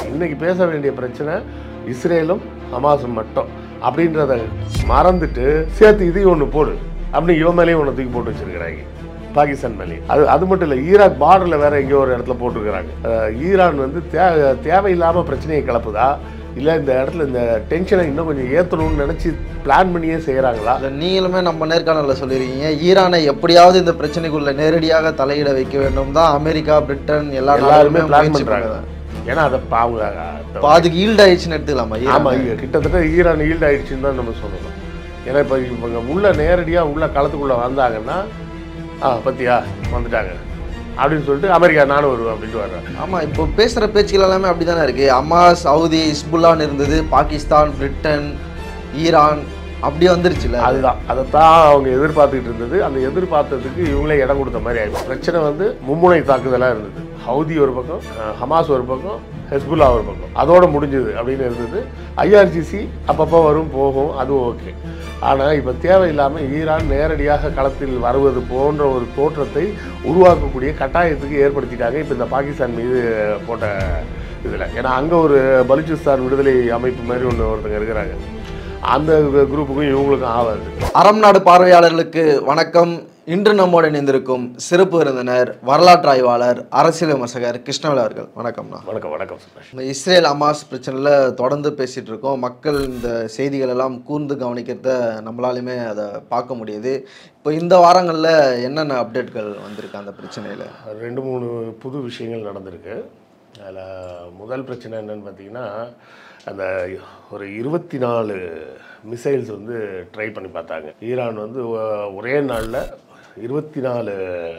இன்னைக்கு பேச வேண்டிய பிரச்சனை இஸ்ரேலும் ஹமாஸும் மட்டும் அப்படின்றத மறந்துட்டு சேர்த்து இதையும் ஒன்று போடு அப்படின்னு இவன் மேலேயும் ஒன்று தூக்கி போட்டு வச்சிருக்கிறாங்க பாகிஸ்தான் மேலே அது அது மட்டும் இல்லை ஈராக் பார்டரில் வேற எங்கேயோ ஒரு இடத்துல போட்டிருக்கிறாங்க அஹ் ஈரான் வந்து தே தேவையில்லாமல் பிரச்சனையை கிளப்புதா இல்லை இந்த இடத்துல இந்த டென்ஷனை இன்னும் கொஞ்சம் ஏற்றணும்னு நினச்சி பிளான் பண்ணியே செய்கிறாங்களா அதில் நீங்களுமே நம்ம நேர்காணலில் சொல்லியிருக்கீங்க ஈரானை எப்படியாவது இந்த பிரச்சனைக்குள்ள நேரடியாக தலையிட வைக்க வேண்டும் தான் அமெரிக்கா பிரிட்டன் எல்லா எல்லாருமே நாடுமே பிளான் முயற்சி பண்ணுறாங்க பண்ணுறாங்க ஏன்னா அதை பா- அவங்க இப்போ அதுக்கு ஈல்ட் ஆயிடுச்சுன்னு எடுத்துக்கலாமா ஈரான்? ஆமாம் இங்க கிட்டத்தட்ட ஈரான் ஈல்ட் ஆயிடுச்சுன்னு தான் நம்ம சொல்லணும் ஏன்னா இப்போ இவங்க உள்ள நேரடியாக உள்ள களத்துக்குள்ளே வந்தாங்கன்னா ஆ பத்தியா வந்துட்டாங்க அப்படின்னு சொல்லிட்டு அமெரிக்கா நானும் வருவேன் அப்படின்ட்டு வர்றேன் ஆமா இப்போ பேசுற பேச்சுகள் எல்லாமே அப்படிதானே இருக்கு அமாஸ் சவுதி இஸ்புல்லான்னு இருந்தது பாகிஸ்தான் பிரிட்டன் ஈரான் அப்படி வந்துருச்சுல அதுதான் அதைத்தான் அவங்க எதிர்பார்த்துக்கிட்டு இருந்தது அந்த எதிர்பார்த்ததுக்கு இவங்களே இடம் கொடுத்த மாதிரி ஆயிடுச்சு பிரச்சனை வந்து மும்முனை தாக்குதலாக இருந்தது ஹவுதி ஒரு பக்கம் அஹ், ஹமாஸ் ஒரு பக்கம் ஹெஸ்புல்லா ஒரு பக்கம் அதோட முடிஞ்சது அப்படின்னு இருந்தது ஐஆர்சிசி அப்பப்போ வரும் போகும் அதுவும் ஓகே ஆனால் இப்போ தேவையில்லாமல் ஈரான் நேரடியாக களத்தில் வருவது போன்ற ஒரு தோற்றத்தை உருவாக்கக்கூடிய கட்டாயத்துக்கு ஏற்படுத்திட்டாங்க இப்போ இந்த பாகிஸ்தான் மீது போட்ட இதில் ஏன்னா அங்கே ஒரு பலுச்சிஸ்தான் விடுதலை அமைப்பு மாதிரி ஒன்று ஒருத்தங்க இருக்கிறாங்க அந்த குரூப்புக்கும் இவங்களுக்கும் ஆகாது அறம் நாடு பார்வையாளர்களுக்கு வணக்கம் இன்று நம்மோடு இணைந்திருக்கும் சிறப்பு விருந்தினர் வரலாற்று ஆய்வாளர் அரசியல் விமர்சகர் கிருஷ்ணவேல் அவர்கள் வணக்கம்ண்ணா வணக்கம் வணக்கம் சுரேஷ் இந்த இஸ்ரேல் அமாஸ் பிரச்சனையில் தொடர்ந்து பேசிட்டு இருக்கோம் மக்கள் இந்த செய்திகள் எல்லாம் கூர்ந்து கவனிக்கிறத நம்மளாலுமே அதை பார்க்க முடியுது இப்போ இந்த வாரங்களில் என்னென்ன அப்டேட்கள் வந்திருக்கு அந்த பிரச்சனையில் ரெண்டு மூணு புது விஷயங்கள் நடந்திருக்கு அதில் முதல் பிரச்சனை என்னன்னு பார்த்தீங்கன்னா அந்த ஒரு இருபத்தி நாலு மிசைல்ஸ் வந்து ட்ரை பண்ணி பார்த்தாங்க ஈரான் வந்து ஒ- ஒரே நாளில் இருபத்தி நாலு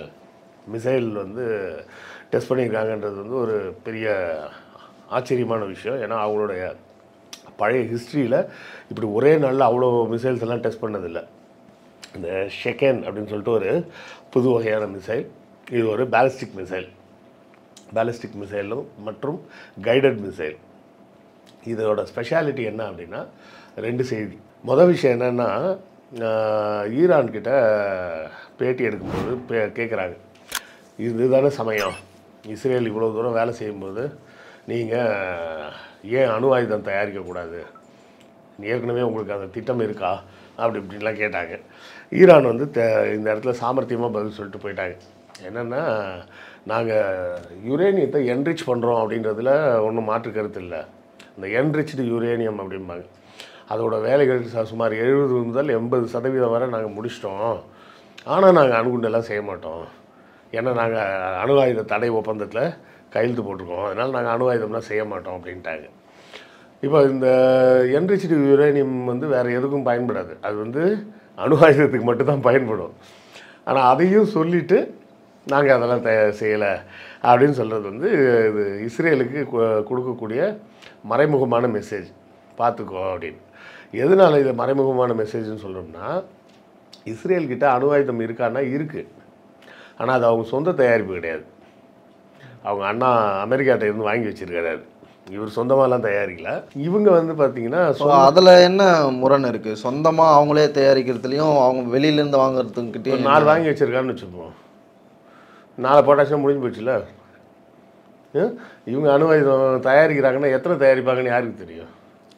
மிசைல் வந்து டெஸ்ட் பண்ணியிருக்காங்கன்றது வந்து ஒரு பெரிய ஆச்சரியமான விஷயம் ஏன்னா அவங்களுடைய பழைய ஹிஸ்ட்ரியில் இப்படி ஒரே நாளில் அவ்வளோ மிசைல்ஸ் எல்லாம் டெஸ்ட் பண்ணதில்லை இந்த ஷெகன் அப்படின்னு சொல்லிட்டு ஒரு புது வகையான மிசைல் இது ஒரு பேலிஸ்டிக் மிசைல் பேலிஸ்டிக் மிசைலும் மற்றும் கைடட் மிசைல் இதோட ஸ்பெஷாலிட்டி என்ன அப்படின்னா ரெண்டு செய்தி மொதல் விஷயம் என்னென்னா ஈரான் கிட்ட பேட்டி எடுக்கும்போது பே கேட்குறாங்க இதுதானே சமயம் இஸ்ரேல் இவ்வளோ தூரம் வேலை செய்யும்போது நீங்கள் ஏன் அணு ஆயுதம் தயாரிக்கக்கூடாது ஏற்கனவே உங்களுக்கு அந்த திட்டம் இருக்கா அப்படி இப்படின்லாம் கேட்டாங்க ஈரான் வந்து த இந்த இடத்துல சாமர்த்தியமாக பதில் சொல்லிட்டு போயிட்டாங்க என்னென்னா நாங்கள் யுரேனியத்தை என்ரிச் பண்ணுறோம் அப்படின்றதுல ஒன்றும் மாற்று கருத்து இல்லை இந்த என்ரிச்டு யுரேனியம் அப்படிம்பாங்க அதோட வேலைகள் ச- சுமார் எழுபது முதல் எண்பது சதவீதம் வரை நாங்கள் முடிச்சிட்டோம் ஆனால் நாங்கள் அணுகுண்டெல்லாம் செய்ய மாட்டோம் ஏன்னா நாங்கள் அணு ஆயுத தடை ஒப்பந்தத்தில் கையெழுத்து போட்டிருக்கோம் அதனால் நாங்கள் அணு ஆயுதம்லாம் செய்ய மாட்டோம் அப்படின்ட்டாங்க இப்போ இந்த என்ரிச்டு யுரேனியம் வந்து வேறு எதுக்கும் பயன்படாது அது வந்து அணு ஆயுதத்துக்கு மட்டும்தான் பயன்படும் ஆனால் அதையும் சொல்லிட்டு நாங்கள் அதெல்லாம் தய செய்யலை அப்படின்னு சொல்கிறது வந்து இது இஸ்ரேலுக்கு கு- கொடுக்கக்கூடிய மறைமுகமான மெசேஜ் பார்த்துக்கோ அப்படின்னு எதனால் இது மறைமுகமான மெசேஜ்னு சொல்கிறோம்னா இஸ்ரேல் கிட்ட அணு ஆயுதம் இருக்கான்னா இருக்குது ஆனால் அது அவங்க சொந்த தயாரிப்பு கிடையாது அவங்க அண்ணா அமெரிக்காட்ட இருந்து வாங்கி வச்சிருக்காரு இவர் சொந்தமாலாம் தயாரிக்கல இவங்க வந்து பார்த்தீங்கன்னா ஸோ அதில் என்ன முரண் இருக்கு சொந்தமா அவங்களே தயாரிக்கிறதுலையும் அவங்க வெளியில இருந்து ஒரு வாங்குறதுக்கிட்டே நாலு வாங்கி வச்சிருக்கான்னு வச்சுப்போம் நாலு போட்டாச்சும் முடிஞ்சு போச்சுல ஏன்? இவங்க அணு ஆயுதம் தயாரிக்கிறாங்கன்னா எத்தனை தயாரிப்பாங்கன்னு யாருக்கு தெரியும்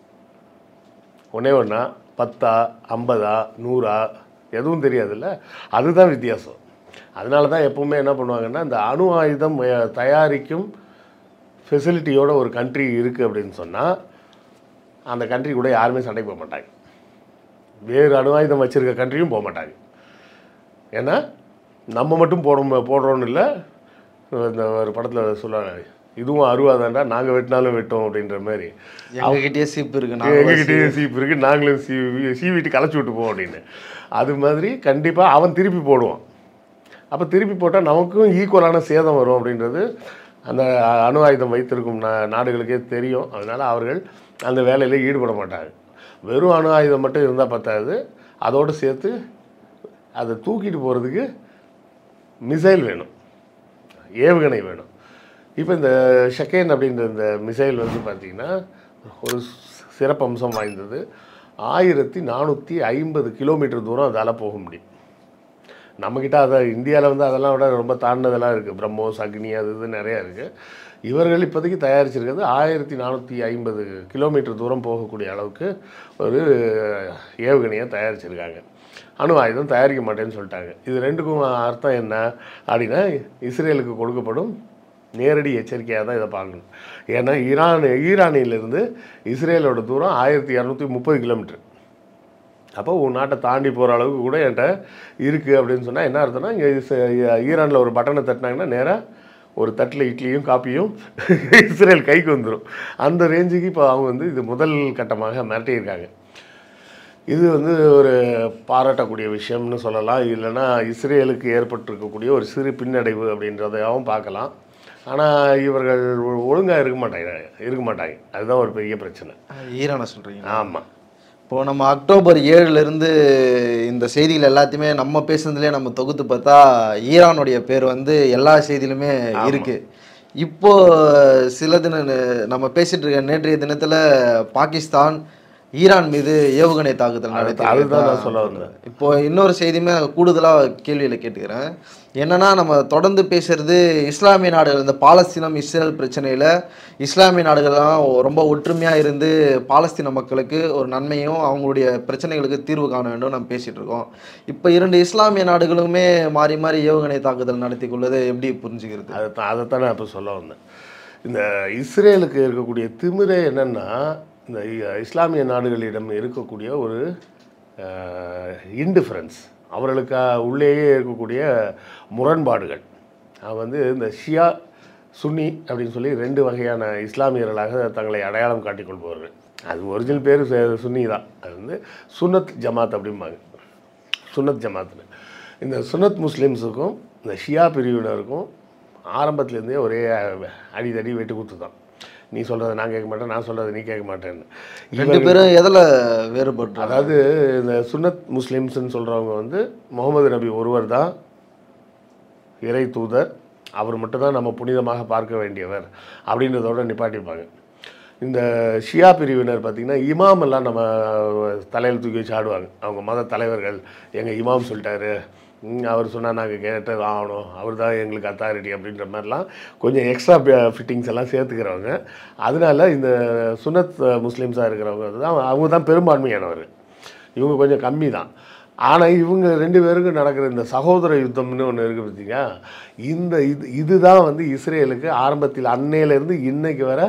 ஒன்றே ஒன்றா பத்தா ஐம்பதா நூறா எதுவும் தெரியாதுல்ல அதுதான் வித்தியாசம் அதனால தான் எப்பவுமே என்ன பண்ணுவாங்கன்னா இந்த அணு ஆயுதம் அஹ், தயாரிக்கும் ஃபெசிலிட்டியோட ஒரு கண்ட்ரி இருக்குது அப்படின்னு சொன்னால் அந்த கண்ட்ரி கூட யாருமே சண்டை போக மாட்டாங்க வேறு அணு ஆயுதம் வச்சுருக்க கண்ட்ரியும் போக மாட்டாங்க ஏன்னா நம்ம மட்டும் போடுறோம் போடுறோன்னு இல்லை இந்த ஒரு படத்தில் சொல்லுவாங்க இதுவும் அருவாதாண்டா நாங்கள் வெட்டினாலும் வெட்டோம் அப்படின்ற மாதிரி எங்ககிட்டயே சீப்பு இருக்கு நாங்க எங்ககிட்டயே சீப்பு இருக்குது நாங்களும் சீ சீவிட்டு களைச்சி விட்டு போவோம் அப்படின்னு அது மாதிரி கண்டிப்பாக அவன் திருப்பி போடுவான் அப்போ திருப்பி போட்டால் நமக்கும் ஈக்குவலான சேதம் வரும் அப்படின்றது அந்த அணு ஆயுதம் வைத்திருக்கும் நா நாடுகளுக்கே தெரியும் அதனால் அவர்கள் அந்த வேலையில் ஈடுபட மாட்டாங்க வெறும் அணு ஆயுதம் மட்டும் இருந்தால் பத்தாது அதோடு சேர்த்து அதை தூக்கிட்டு போகிறதுக்கு மிசைல் வேணும் ஏவுகணை வேணும் இப்போ இந்த ஷக்கேன் அப்படின்ற இந்த மிசைல் வந்து பார்த்திங்கன்னா ஒரு சிறப்பம்சம் வாய்ந்தது ஆயிரத்தி நானூற்றி ஐம்பது கிலோமீட்டர் தூரம் அதால் போக முடியும் நம்மக்கிட்ட அதை இந்தியாவில் வந்து அதெல்லாம் விட ரொம்ப தாண்டினதெல்லாம் இருக்குது பிரம்மோஸ் அக்னி அது இது நிறையா இருக்குது இவர்கள் இப்போதைக்கு தயாரிச்சிருக்கிறது ஆயிரத்தி நானூற்றி ஐம்பது கிலோமீட்டர் தூரம் போகக்கூடிய அளவுக்கு ஒரு ஏவுகணையை தயாரிச்சிருக்காங்க அணு ஆயுதம் தயாரிக்க மாட்டேன்னு சொல்லிட்டாங்க இது ரெண்டுக்கும் அர்த்தம் என்ன அப்படின்னா இஸ்ரேலுக்கு கொடுக்கப்படும் நேரடி எச்சரிக்கையாக தான் இதை பார்க்கணும் ஏன்னா ஈரான் ஈரானிலிருந்து இஸ்ரேலோட தூரம் ஆயிரத்தி இரநூத்தி முப்பது கிலோமீட்டர் அப்போ உன் நாட்டை தாண்டி போகிற அளவுக்கு கூட என்கிட்ட இருக்குது அப்படின்னு சொன்னால் என்ன அர்த்தம்னா இங்கே ஈரானில் ஒரு பட்டனை தட்டினாங்கன்னா நேராக ஒரு தட்டில் இட்லியும் காப்பியும் இஸ்ரேல் கைக்கு வந்துடும் அந்த ரேஞ்சுக்கு இப்போ அவங்க வந்து இது முதல் கட்டமாக மிரட்டியிருக்காங்க இது வந்து ஒரு பாராட்டக்கூடிய விஷயம்னு சொல்லலாம் இல்லைன்னா இஸ்ரேலுக்கு ஏற்பட்டிருக்கக்கூடிய ஒரு சிறு பின்னடைவு அப்படின்றதையாவும் பார்க்கலாம் ஆனால் இவர்கள் ஒழுங்காக இருக்க மாட்டாங்க இருக்க மாட்டாங்க அதுதான் ஒரு பெரிய பிரச்சனை ஈரானை சொல்றீங்க ஆமாம் இப்போ நம்ம அக்டோபர் ஏழுல இருந்து இந்த செய்திகள் எல்லாத்தையுமே நம்ம பேசுனதுலேயே நம்ம தொகுத்து பார்த்தா ஈரானுடைய பேர் வந்து எல்லா செய்தியிலுமே இருக்கு இப்போ சில தின நம்ம பேசிட்டு இருக்க நேற்றைய தினத்துல பாகிஸ்தான் ஈரான் மீது ஏவுகணை தாக்குதல் நடத்தி அதுதான் நான் சொல்ல வந்தேன் இப்போ இன்னொரு செய்தியுமே கூடுதலாக கேள்வியில் கேட்டுக்கிறேன் என்னன்னா நம்ம தொடர்ந்து பேசுறது இஸ்லாமிய நாடுகள் இந்த பாலஸ்தீனம் இஸ்ரேல் பிரச்சனையில் இஸ்லாமிய நாடுகள்லாம் ரொம்ப ஒற்றுமையாக இருந்து பாலஸ்தீன மக்களுக்கு ஒரு நன்மையும் அவங்களுடைய பிரச்சனைகளுக்கு தீர்வு காண வேண்டும் நம்ம பேசிட்டு இருக்கோம் இப்போ இரண்டு இஸ்லாமிய நாடுகளுமே மாறி மாறி ஏவுகணை தாக்குதல் நடத்தி கொள்வதை எப்படி புரிஞ்சுக்கிறது அதைத்தான் அதைத்தான் நான் இப்போ சொல்ல வந்தேன் இந்த இஸ்ரேலுக்கு இருக்கக்கூடிய திமிரே என்னென்னா இந்த இ- இஸ்லாமிய நாடுகளிடம் இருக்கக்கூடிய ஒரு இன்டிஃபரன்ஸ் அவர்களுக்கு உள்ளேயே இருக்கக்கூடிய முரண்பாடுகள் அது வந்து இந்த ஷியா சுன்னி அப்படின்னு சொல்லி ரெண்டு வகையான இஸ்லாமியர்களாக தங்களை அடையாளம் காட்டிக்கொள்பவர்கள் அது ஒரிஜினல் பேர் சுன்னி தான் அது வந்து சுன்னத் ஜமாத் அப்படிம்பாங்க சுன்னத் ஜமாத்னு இந்த சுன்னத் முஸ்லீம்ஸுக்கும் இந்த ஷியா பிரிவினருக்கும் ஆரம்பத்துலேருந்தே ஒரே அடிதடி வெட்டு குத்து தான் நீ சொல்கிறத நான் கேட்க மாட்டேன் நான் சொல்கிறத நீ கேட்க மாட்டேன்னு ரெண்டு பேரும் எதில் வேறுபட்டு அதாவது இந்த சுன்னத் முஸ்லீம்ஸ்னு சொல்கிறவங்க வந்து முகமது நபி ஒருவர் தான் இறை தூதர் அவர் மட்டும்தான் நம்ம புனிதமாக பார்க்க வேண்டியவர் அப்படின்றதோட நிப்பாட்டிப்பாங்க இந்த ஷியா பிரிவினர் பார்த்திங்கன்னா இமாம் எல்லாம் நம்ம தலையில் தூக்கி வச்சு ஆடுவாங்க அவங்க மத தலைவர்கள் எங்கள் இமாம் சொல்லிட்டாரு ம், அவர் சொன்னால் நாங்கள் கேட்டு ஆகணும் அவர் தான் எங்களுக்கு அத்தாரிட்டி அப்படின்ற மாதிரிலாம் கொஞ்சம் எக்ஸ்ட்ரா ஃபிட்டிங்ஸ் எல்லாம் சேர்த்துக்கிறவங்க அதனால இந்த சுன்னத் முஸ்லீம்ஸாக இருக்கிறவங்க தான் அவங்க தான் பெரும்பான்மையானவர் இவங்க கொஞ்சம் கம்மி தான் ஆனால் இவங்க ரெண்டு பேருக்கும் நடக்கிற இந்த சகோதர யுத்தம்னு ஒன்று இருக்குது பார்த்தீங்க இந்த இது இதுதான் வந்து இஸ்ரேலுக்கு ஆரம்பத்தில் அன்னையிலேருந்து இன்னைக்கு வர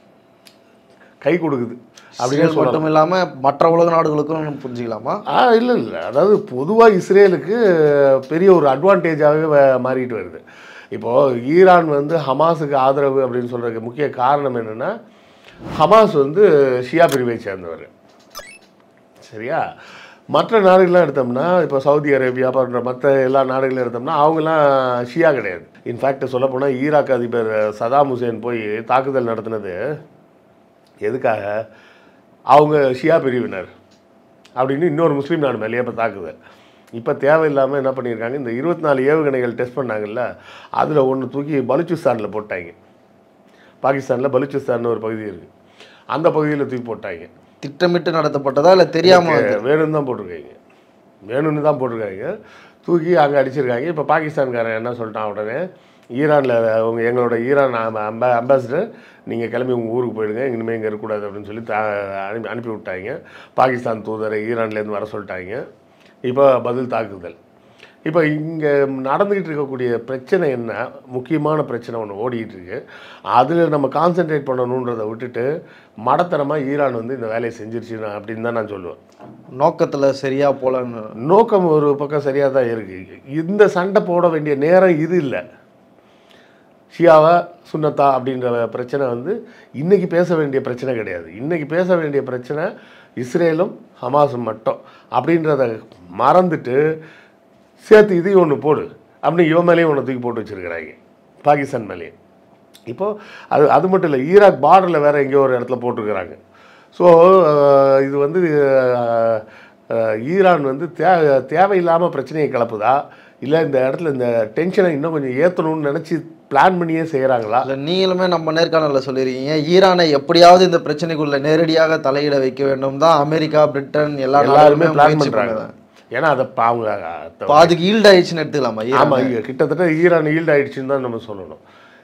கை கொடுக்குது அப்படின்னு அப்படின்னு மட்டும் இல்லாம மற்ற உலக நாடுகளுக்கும் புரிஞ்சுக்கலாமா ஆ இல்லை இல்லை அதாவது பொதுவாக இஸ்ரேலுக்கு பெரிய ஒரு அட்வான்டேஜாகவே மாறிட்டு வருது இப்போது ஈரான் வந்து ஹமாஸுக்கு ஆதரவு அப்படின்னு சொல்கிறதுக்கு முக்கிய காரணம் என்னென்னா ஹமாஸ் வந்து ஷியா பிரிவை சேர்ந்தவர் சரியா மற்ற நாடுகள்லாம் எடுத்தோம்னா இப்போ சவுதி அரேபியா போன்ற மற்ற எல்லா நாடுகளும் எடுத்தோம்னா அவங்கெல்லாம் ஷியா கிடையாது இன்ஃபேக்ட் சொல்லப்போனால் ஈராக் அதிபர் சதாம் ஹுசேன் போய் தாக்குதல் நடத்தினது எதுக்காக அவங்க ஷியா பிரிவினர் அப்படின்னு இன்னொரு முஸ்லீம் நாடு மேலேயே இப்போ தாக்குது இப்போ தேவையில்லாமல் என்ன பண்ணியிருக்காங்க இந்த இருபத்தி நாலு ஏவுகணைகள் டெஸ்ட் பண்ணாங்கல்ல அதில் ஒன்று தூக்கி பலுச்சிஸ்தானில் போட்டாங்க பாகிஸ்தானில் பலுச்சிஸ்தான் ஒரு பகுதி இருக்குது அந்த பகுதியில் தூக்கி போட்டாங்க திட்டமிட்டு நடத்தப்பட்டதா இல்ல தெரியாம எனக்கு வேணும்னு தான் போட்டிருக்காங்க வேணும்னு தான் போட்டிருக்காங்க தூக்கி அங்கே அடிச்சிருக்காங்க இப்போ பாகிஸ்தான்காரன் என்ன சொல்லிட்டான் உடனே ஈரானில் அவங்க எங்களோட ஈரான் அம்ப- அம்ப அம்பாசிடர் நீங்கள் கிளம்பி உங்கள் ஊருக்கு போயிடுங்க இனிமேல் இங்கே இருக்கக்கூடாது அப்படின்னு சொல்லி த அனுப்பி அனுப்பி விட்டாங்க பாகிஸ்தான் தூதரை ஈரான்லேருந்து வர சொல்லிட்டாங்க இப்போ பதில் தாக்குதல் இப்போ இங்கே நடந்துக்கிட்டு இருக்கக்கூடிய பிரச்சனை என்ன முக்கியமான பிரச்சனை ஒன்று ஓடிக்கிட்டு இருக்கு அதில் நம்ம கான்சென்ட்ரேட் பண்ணணுன்றதை விட்டுட்டு மடத்தனமாக ஈரான் வந்து இந்த வேலையை செஞ்சிருச்சு அப்படின்னு தான் நான் சொல்லுவேன் நோக்கத்துல சரியா போலன்னு நோக்கம் ஒரு பக்கம் சரியாக தான் இருக்குது இந்த சண்டை போட வேண்டிய நேரம் இது இல்லை ஷியாவா சுன்னத்தா அப்படின்ற பிரச்சனை வந்து இன்னைக்கு பேச வேண்டிய பிரச்சனை கிடையாது இன்னைக்கு பேச வேண்டிய பிரச்சனை இஸ்ரேலும் ஹமாஸும் மட்டும் அப்படின்றத மறந்துட்டு சேர்த்து இதையும் ஒன்று போடு அப்படின்னு இவன் மேலேயும் ஒன்று தூக்கி போட்டு வச்சுருக்கிறாங்க பாகிஸ்தான் மேலேயும் இப்போது அது அது மட்டும் இல்லை ஈராக் பார்டரில் வேறு எங்கேயோ ஒரு இடத்துல போட்டிருக்கிறாங்க ஸோ இது வந்து அஹ், அஹ், ஈரான் வந்து தே தேவையில்லாமல் பிரச்சனையை கிளப்புதா இல்லை இந்த இடத்துல இந்த டென்ஷனை இன்னும் கொஞ்சம் ஏற்றணும்னு நினச்சி பிளான் பண்ணியே செய்கிறாங்களா அதுல நீங்களுமே நம்ம நேர்காணல்ல சொல்லியிருக்கீங்க ஈரானை எப்படியாவது இந்த பிரச்சனைக்குள்ள நேரடியாக தலையிட வைக்க வேண்டும் தான் அமெரிக்கா பிரிட்டன் எல்லா எல்லாருமே நாடுகளுமே பிளான் முயற்சி பண்ணுறாங்க பண்ணுறாங்க ஏன்னா அதை பா- அவங்க இப்போ அதுக்கு ஈல்ட் ஆயிடுச்சுன்னு எடுத்துக்கலாமா ஈரான் ஆமாம் கிட்டத்தட்ட ஈரான் ஈல்ட் ஆயிடுச்சுன்னு தான் நம்ம சொல்லணும்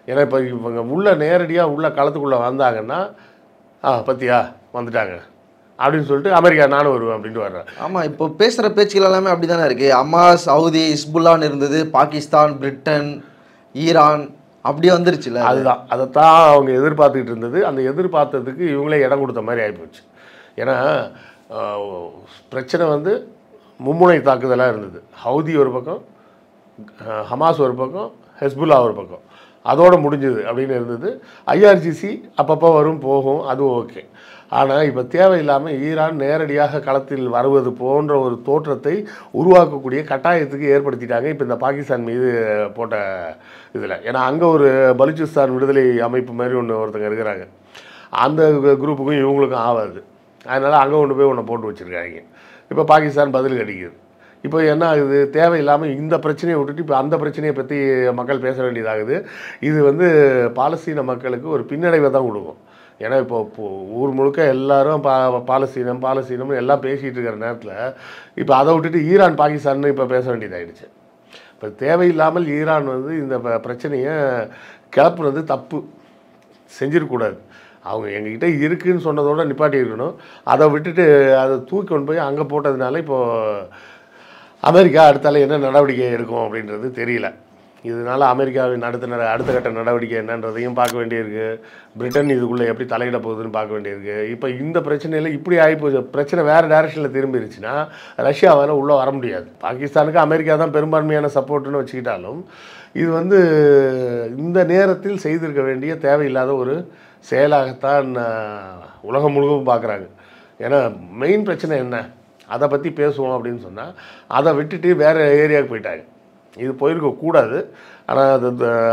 ஏன்னா இப்போ இவங்க உள்ள நேரடியாக உள்ள களத்துக்குள்ளே வந்தாங்கன்னா ஆ பத்தியா வந்துட்டாங்க அப்படின்னு சொல்லிட்டு அமெரிக்கா நானும் வருவேன் அப்படின்ட்டு வர்றேன் ஆமா இப்போ பேசுற பேச்சுகள் எல்லாமே அப்படிதானே இருக்கு அமாஸ் சவுதி இஸ்புல்லான்னு இருந்தது பாகிஸ்தான் பிரிட்டன் ஈரான் அப்படி வந்துருச்சுல அது. அதுதான் அதைத்தான் அவங்க எதிர்பார்த்துக்கிட்டு இருந்தது அந்த எதிர்பார்த்ததுக்கு இவங்களே இடம் கொடுத்த மாதிரி ஆகிப்போச்சு ஏன்னா ஆஹ், பிரச்சனை வந்து மும்முனை தாக்குதலாக இருந்தது ஹவுதி ஒரு பக்கம் அஹ், ஹமாஸ் ஒரு பக்கம் ஹெஸ்புல்லா ஒரு பக்கம் அதோட முடிஞ்சது அப்படின்னு இருந்தது ஐஆர்ஜிசி அப்பப்போ வரும் போகும் அது ஓகே ஆனால் இப்போ தேவையில்லாமல் ஈரான் நேரடியாக களத்தில் வருவது போன்ற ஒரு தோற்றத்தை உருவாக்கக்கூடிய கட்டாயத்துக்கு ஏற்படுத்திட்டாங்க இப்போ இந்த பாகிஸ்தான் மீது போட்ட இதில் ஏன்னா அங்கே ஒரு பலுச்சிஸ்தான் விடுதலை அமைப்பு மாதிரி ஒன்று ஒருத்தங்க இருக்கிறாங்க அந்த குரூப்புக்கும் இவங்களுக்கும் ஆகாது அதனால் அங்கே கொண்டு போய் ஒன்று போட்டு வச்சுருக்காங்க இப்போ பாகிஸ்தான் பதில் கிடைக்குது இப்போ என்ன ஆகுது தேவையில்லாமல் இந்த பிரச்சனையை விட்டுட்டு இப்போ அந்த பிரச்சனையை பற்றி மக்கள் பேச வேண்டியதாகுது இது வந்து பாலஸ்தீன மக்களுக்கு ஒரு பின்னடைவை தான் கொடுக்கும் ஏன்னா இப்போ இப்போ ஊர் முழுக்க எல்லாரும் பா பாலஸ்தீனம் பாலஸ்தீனம்னு எல்லாம் பேசிகிட்டு இருக்கிற நேரத்தில் இப்போ அதை விட்டுட்டு ஈரான் பாகிஸ்தான்னு இப்போ பேச வேண்டியதாயிடுச்சு இப்போ தேவையில்லாமல் ஈரான் வந்து இந்த ப- பிரச்சனையை கிளப்புனது தப்பு செஞ்சிடக்கூடாது அவங்க எங்ககிட்ட இருக்குன்னு சொன்னதோட நிப்பாட்டி இருக்கணும் அதை விட்டுட்டு அதை தூக்கி கொண்டு போய் அங்கே போட்டதுனால இப்போது அமெரிக்கா அடுத்தால என்ன நடவடிக்கை எடுக்கும் அப்படின்றது தெரியல இதனால அமெரிக்காவின் அடுத்த நட அடுத்த கட்ட நடவடிக்கை என்னன்றதையும் பார்க்க வேண்டியிருக்கு பிரிட்டன் இதுக்குள்ளே எப்படி தலையிட போகுதுன்னு பார்க்க வேண்டியிருக்கு இப்போ இந்த பிரச்சனையில் இப்படி ஆகிப்போச்சு பிரச்சனை வேறு டைரக்ஷனில் திரும்பிருச்சுன்னா ரஷ்யாவால் உள்ளே வர முடியாது பாகிஸ்தானுக்கு அமெரிக்கா தான் பெரும்பான்மையான சப்போர்ட்டுன்னு வச்சுக்கிட்டாலும் இது வந்து இந்த நேரத்தில் செய்திருக்க வேண்டிய தேவையில்லாத ஒரு செயலாகத்தான் ஆஹ், உலகம் முழுவதும் பார்க்குறாங்க ஏன்னா மெயின் பிரச்சனை என்ன அதை பற்றி பேசுவோம் அப்படின்னு சொன்னால் அதை விட்டுட்டு வேறு ஏரியாவுக்கு போயிட்டாங்க இது போயிருக்க கூடாது ஆனால் அது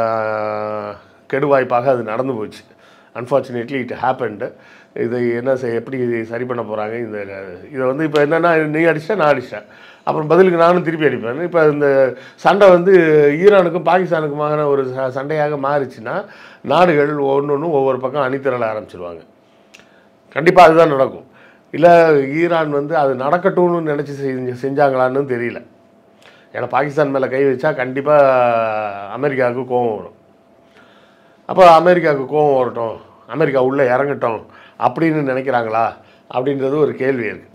ஆஹ், கெடுவாய்ப்பாக அது நடந்து போச்சு அன்ஃபார்ச்சுனேட்லி இட் ஹேப்பன்டு இதை என்ன செய் எப்படி சரி பண்ண போகிறாங்க இந்த இதை வந்து இப்போ என்னென்னா நீ அடிச்சிட்டா நான் அடிச்சிட்டேன் அப்புறம் பதிலுக்கு நானும் திருப்பி அடிப்பேன் இப்போ இந்த சண்டை வந்து ஈரானுக்கும் பாகிஸ்தானுக்குமான ஒரு ச- சண்டையாக மாறிச்சுன்னா நாடுகள் ஒன்று ஒன்று ஒவ்வொரு பக்கம் அணிதிரள ஆரம்பிச்சிருவாங்க கண்டிப்பாக அதுதான் நடக்கும் இல்லை ஈரான் வந்து அது நடக்கட்டும்னு நினச்சி செஞ்சு செஞ்சாங்களான்னு தெரியல ஏன்னா பாகிஸ்தான் மேலே கை வச்சா கண்டிப்பாக அமெரிக்காவுக்கு கோபம் வரும் அப்போ அமெரிக்காவுக்கு கோபம் வரட்டும் அமெரிக்கா உள்ளே இறங்கட்டும் அப்படின்னு நினைக்கிறாங்களா அப்படின்றது ஒரு கேள்வி இருக்குது